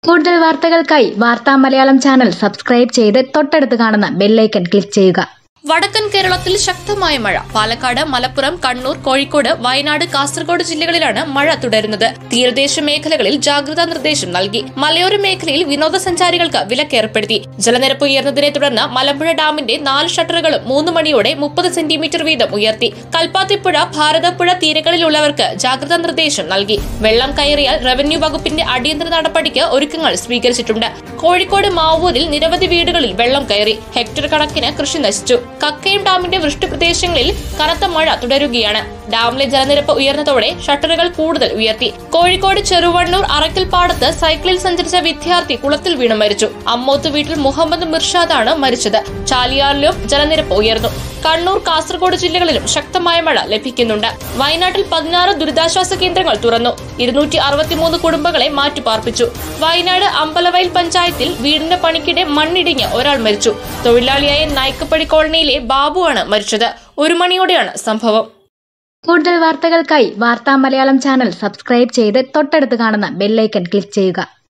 കൂടുതൽ വാർത്തകൾക്കായി വാർത്താ മലയാളം ചാനൽ സബ്സ്ക്രൈബ് ചെയ്ത് തൊട്ടടുത്ത് കാണുന്ന ബെല്ലൈക്കൺ ക്ലിക്ക് ചെയ്യുക വടക്കൻ കേരളത്തിൽ ശക്തമായ മഴ പാലക്കാട് മലപ്പുറം കണ്ണൂർ കോഴിക്കോട് വയനാട് കാസർഗോഡ് ജില്ലകളിലാണ് മഴ തുടരുന്നത് തീരദേശ മേഖലകളിൽ ജാഗ്രതാ നിർദ്ദേശം നൽകി മലയോര മേഖലയിൽ വിനോദസഞ്ചാരികൾക്ക് വിലക്കേർപ്പെടുത്തി ജലനിരപ്പ് ഉയർന്നതിനെ തുടർന്ന് മലമ്പുഴ ഡാമിന്റെ നാല് ഷട്ടറുകളും മൂന്ന് മണിയോടെ മുപ്പത് സെന്റിമീറ്റർ വീതം ഉയർത്തി കൽപ്പാത്തിപ്പുഴ ഭാരതപ്പുഴ തീരങ്ങളിലുള്ളവർക്ക് ജാഗ്രതാ നിർദ്ദേശം നൽകി വെള്ളം കയറിയാൽ റവന്യൂ വകുപ്പിന്റെ അടിയന്തര നടപടിക്ക് ഒരുക്കങ്ങൾ സ്വീകരിച്ചിട്ടുണ്ട് കോഴിക്കോട് മാവൂരിൽ നിരവധി വീടുകളിൽ വെള്ളം കയറി ഹെക്ടർ കണക്കിന് കൃഷി നശിച്ചു കക്കയം ഡാമിന്റെ വൃഷ്ടിപ്രദേശങ്ങളിൽ കനത്ത മഴ തുടരുകയാണ് ഡാമിലെ ജലനിരപ്പ് ഉയർന്നതോടെ ഷട്ടറുകൾ കൂടുതൽ ഉയർത്തി കോഴിക്കോട് ചെറുവണ്ണൂർ അറക്കൽ പാടത്ത് സൈക്കിളിൽ സഞ്ചരിച്ച വിദ്യാർത്ഥി കുളത്തിൽ വീണ് മരിച്ചു അമ്മോത്ത് വീട്ടിൽ മുഹമ്മദ് മിർഷാദാണ് മരിച്ചത് ചാലിയാറിലും ജലനിരപ്പ് ഉയർന്നു കണ്ണൂർ കാസർഗോഡ് ജില്ലകളിലും ശക്തമായ മഴ ലഭിക്കുന്നുണ്ട് വയനാട്ടിൽ പതിനാറ് ദുരിതാശ്വാസ കേന്ദ്രങ്ങൾ തുറന്നു ഇരുന്നൂറ്റി അറുപത്തിമൂന്ന് കുടുംബങ്ങളെ മാറ്റിപ്പാർപ്പിച്ചു വയനാട് അമ്പലവയൽ പഞ്ചായത്തിൽ വീടിന്റെ പണിക്കിടെ മണ്ണിടിഞ്ഞ് ഒരാൾ മരിച്ചു തൊഴിലാളിയായ നായ്ക്കപ്പടി കോളനിയിലെ ബാബുവാണ് മരിച്ചത് ഒരു മണിയോടെയാണ് സംഭവം കൂടുതൽ വാർത്തകൾക്കായി വാർത്താ മലയാളം ചാനൽ സബ്സ്ക്രൈബ് ചെയ്ത് തൊട്ടടുത്ത് കാണുന്ന ബെല്ലൈക്കൺ ക്ലിക്ക് ചെയ്യുക